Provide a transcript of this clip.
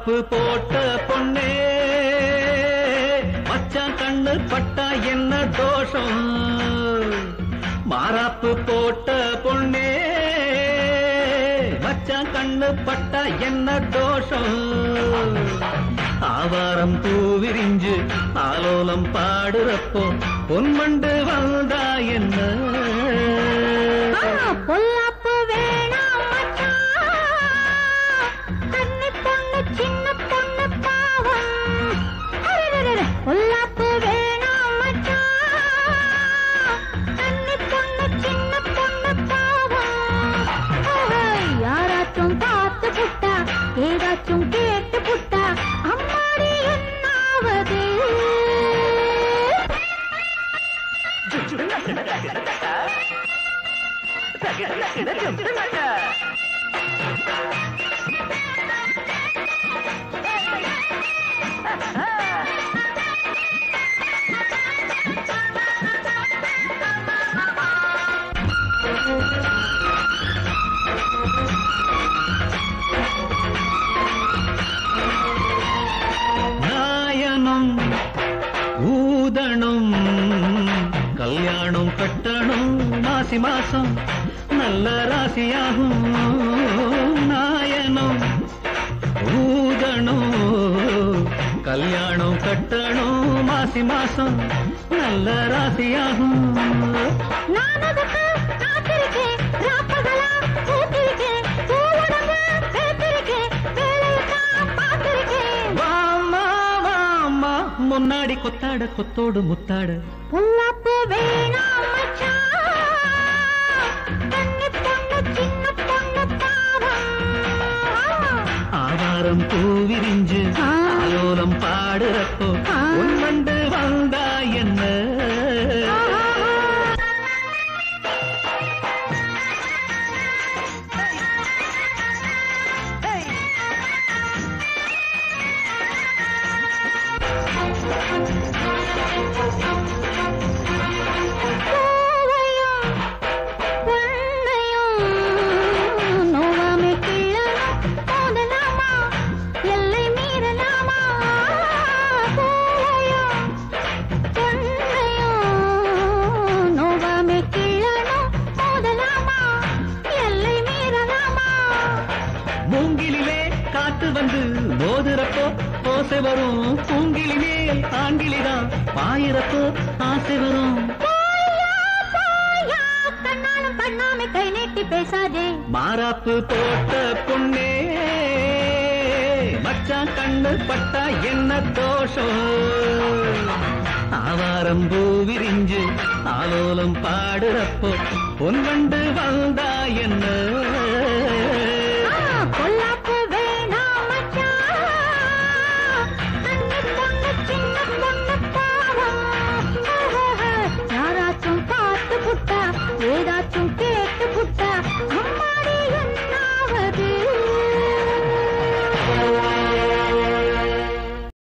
மாறாப்பு போட்ட பொண்ணே மச்சான் கண்ணு பட்டா என்ன தோஷம் மாறாப்பு போட்ட பொண்ணே மச்சான் கண்ணு பட்டா என்ன தோஷம் ஆவாரம் பூ விரிஞ்சு ஆலோலம் பாடுறப்போ பொன்மண்டு வந்தா என்ன பொல்லாப்பு வேணாம் மச்சான் கன்னி பொண்ணு சின்ன பொண்ணு பாவம் அரரரர, பொல்லாப்பு வேணாம் மச்சான் கன்னி பொண்ணு சின்ன பொண்ணு பாவம் ஓஹோய், யாராச்சும் பார்த்து புட்டா ஏதாச்சும் கேட்டு புட்டா அம்மாடி என்னாவது நாயனும் ஊதணும் கல்யாணம் கட்டணும் மாசி மாசம் நல்ல ராசியாகும் நாயனும் ஊதணும் கல்யாணம் கட்டணும் மாசி மாசம் நல்ல ராசியாகும் நான் அதுக்கு காத்திருக்கேன் ராப்பகலா பூத்திருக்கேன் பூவுடம்பு பேத்திருக்கேன் வேலையத்தான் பார்த்திருக்கேன் வாமா வாமா முன்னாடி கொத்தாட கொத்தோடு முத்தாட பொல்லாப்பு வேணாம் மச்சான் கன்னி பொண்ணு சின்ன பொண்ணு பாவம் ஆவாரம் பூ விரிஞ்சு ஆ. ஆலோலம் பாடுறப்போ ஆ. உன்வண்டு வந்தா என்ன பூவையும் பொன்னையும் நோவாமை கிள்ளணும் மோதலாமா எல்லை மீறலாமா பூவையும் பொன்னையும் நோவாமை கிள்ளணும் மோதலாமா எல்லை மீறலாமா மூங்கிலிலே காத்து வந்து மோதுறப்போ ஓசை வரும் பூங்கிலிலே ஆங்கிலிதான் பாயிரப்போ ஆசை வரும் போயா போயா கண்ணாலும் பண்ணாம கை நீட்டி பேசாதே மாறாப்பு போட்ட பொண்ணே மச்சான் கண்ணு பட்டா என்ன தோஷம் ஆவாரம் பூ விரிஞ்சு ஆலோலம் பாடுறப்போ பொன்வண்டு வந்தா என்ன